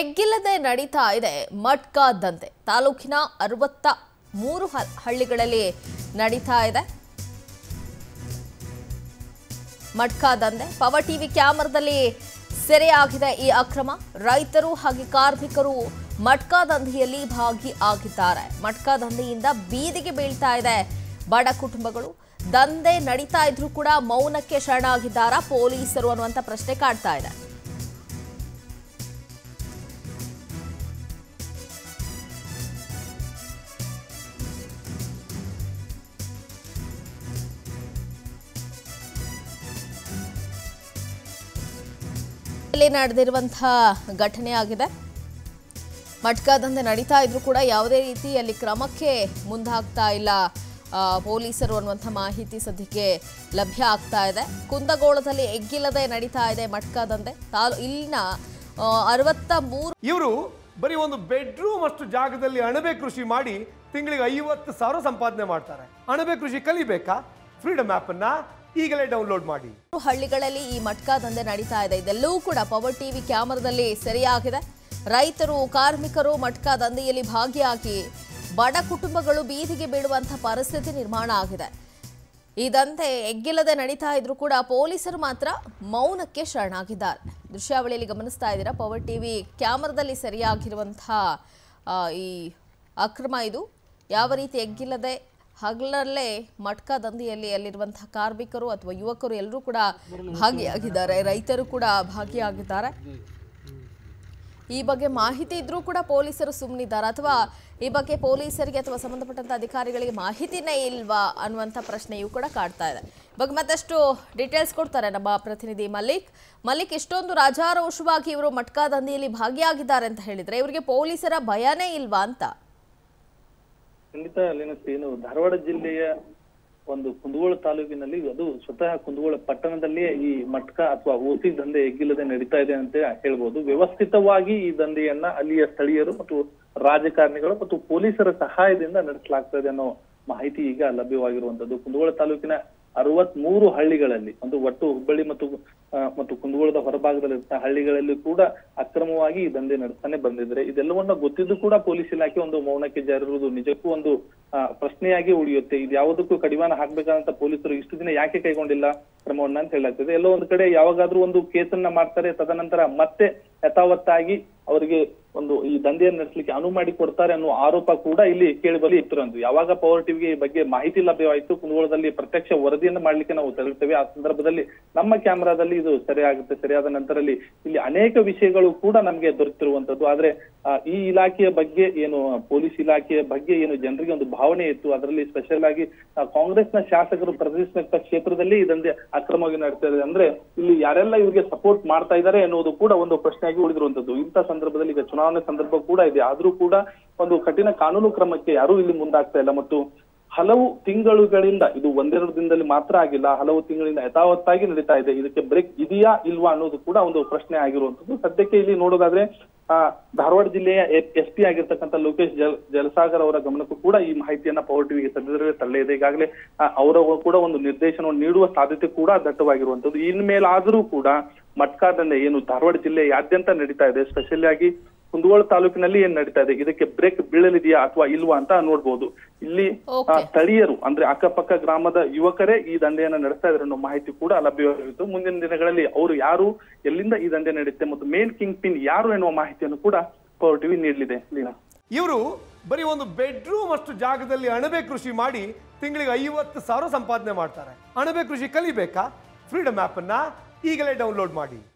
ಎಗ್ಗಿಲ್ಲದೆ ನಡೀತಾ ಇದೆ ಮಟ್ಕಾ ದಂಧೆ ತಾಲೂಕಿನ ಅರವತ್ತ ಮೂರು ಹ- ಹಳ್ಳಿಗಳಲ್ಲಿ ನಡೀತಾ ಇದೆ ಮಟ್ಕಾ ದಂಧೆ ಪವರ್ ಟಿವಿ ಕ್ಯಾಮರಾದಲ್ಲಿ ಸೆರೆಯಾಗಿದೆ ಈ ಅಕ್ರಮ ರೈತರು ಹಾಗೆ ಕಾರ್ಮಿಕರು ಮಟ್ಕಾ ದಂಧೆಯಲ್ಲಿ ಭಾಗಿಯಾಗಿದ್ದಾರೆ ಮಟ್ಕಾ ದಂಧೆಯಿಂದ ಬೀದಿಗೆ ಬೀಳ್ತಾ ಇದೆ ಬಡ ಕುಟುಂಬಗಳು ದಂಧೆ ನಡೀತಾ ಇದ್ರೂ ಕೂಡ ಮೌನಕ್ಕೆ ಶರಣಾಗಿದ್ದಾರಾ ಪೊಲೀಸರು ಅನ್ನುವಂಥ ಪ್ರಶ್ನೆ ಕಾಡ್ತಾ ಇದೆ ಇಲ್ಲಿ ನಡೆದಿರುವಂತಹ ಘಟನೆ ಆಗಿದೆ ಮಟ್ಕಾ ದಂಧೆ ನಡೀತಾ ಇದ್ರೂ ಕೂಡ ಯಾವುದೇ ರೀತಿ ಅಲ್ಲಿ ಕ್ರಮಕ್ಕೆ ಮುಂದಾಗ್ತಾ ಇಲ್ಲ ಆ, ಪೊಲೀಸರು ಅನ್ನುವಂಥ ಮಾಹಿತಿ ಸದ್ಯಕ್ಕೆ ಲಭ್ಯ ಆಗ್ತಾ ಇದೆ ಕುಂದಗೋಳದಲ್ಲಿ ಎಗ್ಗಿಲ್ಲದೆ ನಡೀತಾ ಇದೆ ಮಟ್ಕಾ ದಂಧೆ ತಾಲೂ ಇಲ್ಲಿನ ಆ, ಅರವತ್ತ ಮೂರು ಇವರು ಬರೀ ಒಂದು ಬೆಡ್ರೂಮ್ ಅಷ್ಟು ಜಾಗದಲ್ಲಿ ಅಣಬೆ ಕೃಷಿ ಮಾಡಿ ತಿಂಗಳಿಗೆ ಐವತ್ತು ಸಾವಿರ ಸಂಪಾದನೆ ಮಾಡ್ತಾರೆ ಅಣಬೆ ಕೃಷಿ ಕಲಿಬೇಕಾ ಫ್ರೀಡಮ್ ಆಪ್ ಅನ್ನ ಈಗಲೇ ಡೌನ್ಲೋಡ್ ಮಾಡಿ ಹಳ್ಳಿಗಳಲ್ಲಿ ಈ ಮಟ್ಕಾ ದಂಧೆ ನಡೀತಾ ಇದೆ ಇದೆಲ್ಲವೂ ಕೂಡ ಪವರ್ ಟಿವಿ ಕ್ಯಾಮರಾದಲ್ಲಿ ಸೆರೆಯಾಗಿದೆ ರೈತರು ಕಾರ್ಮಿಕರು ಮಟ್ಕಾ ದಂಧೆಯಲ್ಲಿ ಭಾಗಿಯಾಗಿ ಬಡ ಕುಟುಂಬಗಳು ಬೀದಿಗೆ ಬೀಳುವಂಥ ಪರಿಸ್ಥಿತಿ ನಿರ್ಮಾಣ ಆಗಿದೆ ಈ ದಂಧೆ ಎಗ್ಗಿಲ್ಲದೆ ನಡೀತಾ ಇದ್ರೂ ಕೂಡ ಪೊಲೀಸರು ಮಾತ್ರ ಮೌನಕ್ಕೆ ಶರಣಾಗಿದ್ದಾರೆ ದೃಶ್ಯಾವಳಿಯಲ್ಲಿ ಗಮನಿಸ್ತಾ ಇದ್ದೀರಾ ಪವರ್ ಟಿವಿ ಕ್ಯಾಮರಾದಲ್ಲಿ ಸರಿಯಾಗಿರುವಂತಹ ಆ, ಈ ಅಕ್ರಮ ಇದು ಯಾವ ರೀತಿ ಎಗ್ಗಿಲ್ಲದೆ ಹಗಲಲ್ಲೇ ಮಟ್ಕಾ ದಂಧೆಯಲ್ಲಿ ಅಲ್ಲಿರುವಂತಹ ಕಾರ್ಮಿಕರು ಅಥವಾ ಯುವಕರು ಎಲ್ಲರೂ ಕೂಡ ಭಾಗಿಯಾಗಿದ್ದಾರೆ ರೈತರು ಕೂಡ ಭಾಗಿಯಾಗಿದ್ದಾರೆ ಈ ಬಗ್ಗೆ ಮಾಹಿತಿ ಇದ್ರೂ ಕೂಡ ಪೊಲೀಸರು ಸುಮ್ಮನಿದ್ದಾರೆ ಅಥವಾ ಈ ಬಗ್ಗೆ ಪೊಲೀಸರಿಗೆ ಅಥವಾ ಸಂಬಂಧಪಟ್ಟಂತ ಅಧಿಕಾರಿಗಳಿಗೆ ಮಾಹಿತಿನೇ ಇಲ್ವಾ ಅನ್ನುವಂಥ ಪ್ರಶ್ನೆಯೂ ಕೂಡ ಕಾಡ್ತಾ ಇದೆ ಈ ಬಗ್ಗೆ ಮತ್ತಷ್ಟು ಡೀಟೇಲ್ಸ್ ಕೊಡ್ತಾರೆ ನಮ್ಮ ಪ್ರತಿನಿಧಿ ಮಲ್ಲಿಕ್ ಮಲ್ಲಿಕ್ ಇಷ್ಟೊಂದು ರಾಜಾರೋಷವಾಗಿ ಇವರು ಮಟ್ಕಾ ದಂಧೆಯಲ್ಲಿ ಭಾಗಿಯಾಗಿದ್ದಾರೆ ಅಂತ ಹೇಳಿದ್ರೆ ಇವರಿಗೆ ಪೊಲೀಸರ ಭಯನೇ ಇಲ್ವಾ ಅಂತ ಖಂಡಿತ ಲಿನಸ್ ಏನು ಧಾರವಾಡ ಜಿಲ್ಲೆಯ ಒಂದು ಕುಂದಗೋಳ ತಾಲೂಕಿನಲ್ಲಿ ಅದು ಸ್ವತಃ ಕುಂದಗೋಳ ಪಟ್ಟಣದಲ್ಲಿಯೇ ಈ ಮಟ್ಕ ಅಥವಾ ಓಸಿ ದಂಧೆ ಎಗ್ಗಿಲ್ಲದೆ ನಡೀತಾ ಇದೆ ಅಂತ ಹೇಳ್ಬೋದು ವ್ಯವಸ್ಥಿತವಾಗಿ ಈ ದಂಧೆಯನ್ನ ಅಲ್ಲಿಯ ಸ್ಥಳೀಯರು ಮತ್ತು ರಾಜಕಾರಣಿಗಳು ಮತ್ತು ಪೊಲೀಸರ ಸಹಾಯದಿಂದ ನಡೆಸಲಾಗ್ತಾ ಇದೆ ಅನ್ನೋ ಮಾಹಿತಿ ಈಗ ಲಭ್ಯವಾಗಿರುವಂತದ್ದು ಕುಂದಗೋಳ ತಾಲೂಕಿನ ಅರವತ್ ಮೂರು ಹಳ್ಳಿಗಳಲ್ಲಿ ಒಂದು ಒಟ್ಟು ಹುಬ್ಬಳ್ಳಿ ಮತ್ತು ಆ, ಮತ್ತು ಕುಂದಗೋಳದ ಹೊರಭಾಗದಲ್ಲಿರುವಂತಹ ಹಳ್ಳಿಗಳಲ್ಲಿ ಕೂಡ ಅಕ್ರಮವಾಗಿ ಈ ದಂಧೆ ನಡೆಸ್ತಾನೆ ಬಂದಿದ್ರೆ ಇದೆಲ್ಲವನ್ನ ಗೊತ್ತಿದ್ದು ಕೂಡ ಪೊಲೀಸ್ ಇಲಾಖೆ ಒಂದು ಮೌನಕ್ಕೆ ಜಾರಿರುವುದು ನಿಜಕ್ಕೂ ಒಂದು ಆ, ಪ್ರಶ್ನೆಯಾಗಿ ಉಳಿಯುತ್ತೆ ಇದು ಯಾವುದಕ್ಕೂ ಕಡಿವಾಣ ಹಾಕ್ಬೇಕಂತ ಪೊಲೀಸರು ಇಷ್ಟು ದಿನ ಯಾಕೆ ಕೈಗೊಂಡಿಲ್ಲ ಕ್ರಮವನ್ನ ಅಂತ ಹೇಳಲಾಗ್ತದೆ ಎಲ್ಲೋ ಒಂದು ಕಡೆ ಯಾವಾಗಾದ್ರೂ ಒಂದು ಕೇಸನ್ನ ಮಾಡ್ತಾರೆ ತದನಂತರ ಮತ್ತೆ ಯಥಾವತ್ತಾಗಿ ಅವರಿಗೆ ಒಂದು ಈ ದಂಧೆಯನ್ನು ನಡೆಸಲಿಕ್ಕೆ ಅನುವು ಮಾಡಿ ಕೊಡ್ತಾರೆ ಅನ್ನೋ ಆರೋಪ ಕೂಡ ಇಲ್ಲಿ ಕೇಳಿ ಬರಲಿ ಇತ್ತಿರಂತು ಯಾವಾಗ ಪವರ್ ಟಿವಿಗೆ ಈ ಬಗ್ಗೆ ಮಾಹಿತಿ ಲಭ್ಯವಾಯಿತು ಕುಂದಗೋಳದಲ್ಲಿ ಪ್ರತ್ಯಕ್ಷ ವರದಿಯನ್ನು ಮಾಡ್ಲಿಕ್ಕೆ ನಾವು ತೆರಳುತ್ತೇವೆ ಆ ಸಂದರ್ಭದಲ್ಲಿ ನಮ್ಮ ಕ್ಯಾಮೆರಾದಲ್ಲಿ ಇದು ಸರಿಯಾಗುತ್ತೆ ಸರಿಯಾದ ನಂತರದಲ್ಲಿ ಇಲ್ಲಿ ಅನೇಕ ವಿಷಯಗಳು ಕೂಡ ನಮಗೆ ದೊರೆತಿರುವಂತದ್ದು ಆದ್ರೆ ಆ, ಈ ಇಲಾಖೆಯ ಬಗ್ಗೆ ಏನು ಪೊಲೀಸ್ ಇಲಾಖೆಯ ಬಗ್ಗೆ ಏನು ಜನರಿಗೆ ಒಂದು ಭಾವನೆ ಇತ್ತು ಅದರಲ್ಲಿ ಸ್ಪೆಷಲ್ ಆಗಿ ಆ, ಕಾಂಗ್ರೆಸ್ನ ಶಾಸಕರು ಪ್ರತಿನಿಧಿಸಿದ ಕ್ಷೇತ್ರದಲ್ಲಿ ಇದಂದೆ ಅಕ್ರಮವಾಗಿ ನಡೀತಾ ಇದೆ ಅಂದ್ರೆ ಇಲ್ಲಿ ಯಾರೆಲ್ಲ ಇವರಿಗೆ ಸಪೋರ್ಟ್ ಮಾಡ್ತಾ ಇದ್ದಾರೆ ಎನ್ನುವುದು ಕೂಡ ಒಂದು ಪ್ರಶ್ನೆಯಾಗಿ ಉಳಿದಿರುವಂತದ್ದು ಇಂಥ ಸಂದರ್ಭದಲ್ಲಿ ಈಗ ಚುನಾವಣೆ ಸಂದರ್ಭ ಕೂಡ ಇದೆ ಆದ್ರೂ ಕೂಡ ಒಂದು ಕಠಿಣ ಕಾನೂನು ಕ್ರಮಕ್ಕೆ ಯಾರೂ ಇಲ್ಲಿ ಮುಂದಾಗ್ತಾ ಇಲ್ಲ ಮತ್ತು ಹಲವು ತಿಂಗಳುಗಳಿಂದ ಇದು ಒಂದೆರಡು ದಿನದಲ್ಲಿ ಮಾತ್ರ ಆಗಿಲ್ಲ ಹಲವು ತಿಂಗಳಿಂದ ಯಥಾವತ್ತಾಗಿ ನಡೀತಾ ಇದೆ ಇದಕ್ಕೆ ಬ್ರೇಕ್ ಇದೆಯಾ ಇಲ್ವಾ ಅನ್ನೋದು ಕೂಡ ಒಂದು ಪ್ರಶ್ನೆ ಆಗಿರುವಂತದ್ದು ಸದ್ಯಕ್ಕೆ ಇಲ್ಲಿ ನೋಡೋದಾದ್ರೆ ಆ ಧಾರವಾಡ ಜಿಲ್ಲೆಯ ಎಸ್ ಪಿ ಆಗಿರ್ತಕ್ಕಂಥ ಲೋಕೇಶ್ ಜಲ್ ಜಲಸಾಗರ್ ಅವರ ಗಮನಕ್ಕೂ ಕೂಡ ಈ ಮಾಹಿತಿಯನ್ನ ಪವರ್ ಟಿವಿಗೆ ಸದ್ಯದಲ್ಲೇ ತಳ್ಳೆ ಇದೆ ಈಗಾಗಲೇ ಆ, ಅವರ ಕೂಡ ಒಂದು ನಿರ್ದೇಶನವನ್ನು ನೀಡುವ ಸಾಧ್ಯತೆ ಕೂಡ ದಟ್ಟವಾಗಿರುವಂತದ್ದು ಇನ್ಮೇಲಾದರೂ ಕೂಡ ಮಟ್ಕಾದಂಡೆ ಏನು ಧಾರವಾಡ ಜಿಲ್ಲೆಯಾದ್ಯಂತ ನಡೀತಾ ಇದೆ ಸ್ಪೆಷಲಿ ಆಗಿ ಕುಂದಗೋಳ ತಾಲೂಕಿನಲ್ಲಿ ಏನ್ ನಡೀತಾ ಇದೆ ಇದಕ್ಕೆ ಬ್ರೇಕ್ ಬೀಳಲಿದೆಯಾ ಅಥವಾ ಇಲ್ವಾ ಅಂತ ನೋಡ್ಬೋದು ಇಲ್ಲಿ ಆ, Okay. ಸ್ಥಳೀಯರು ಅಂದ್ರೆ ಅಕ್ಕಪಕ್ಕ ಗ್ರಾಮದ ಯುವಕರೇ ಈ ದಂಧೆಯನ್ನ ನಡೆಸ್ತಾ ಇದ್ದಾರೆ ಅನ್ನೋ ಮಾಹಿತಿ ಕೂಡ ಲಭ್ಯವಾಗಿತ್ತು ಮುಂದಿನ ದಿನಗಳಲ್ಲಿ ಅವರು ಯಾರು ಎಲ್ಲಿಂದ ಈ ದಂಧೆ ನಡೆಯುತ್ತೆ ಮತ್ತು ಮೇನ್ ಕಿಂಗ್ ಪಿನ್ ಯಾರು ಎನ್ನುವ ಮಾಹಿತಿಯನ್ನು ಕೂಡ ಪವರ್ ಟಿವಿ ನೀಡಲಿದೆ ಲೀನಾ ಇವರು ಬರೀ ಒಂದು ಬೆಡ್ರೂಮ್ ಅಷ್ಟು ಜಾಗದಲ್ಲಿ ಅಣಬೆ ಕೃಷಿ ಮಾಡಿ ತಿಂಗಳಿಗೆ ಐವತ್ತು ಸಾವಿರ ಸಂಪಾದನೆ ಮಾಡ್ತಾರೆ ಅಣಬೆ ಕೃಷಿ ಕಲಿಬೇಕಾ ಫ್ರೀಡಮ್ ಆಪ್ ಅನ್ನ ಈಗಲೇ ಡೌನ್ಲೋಡ್ ಮಾಡಿ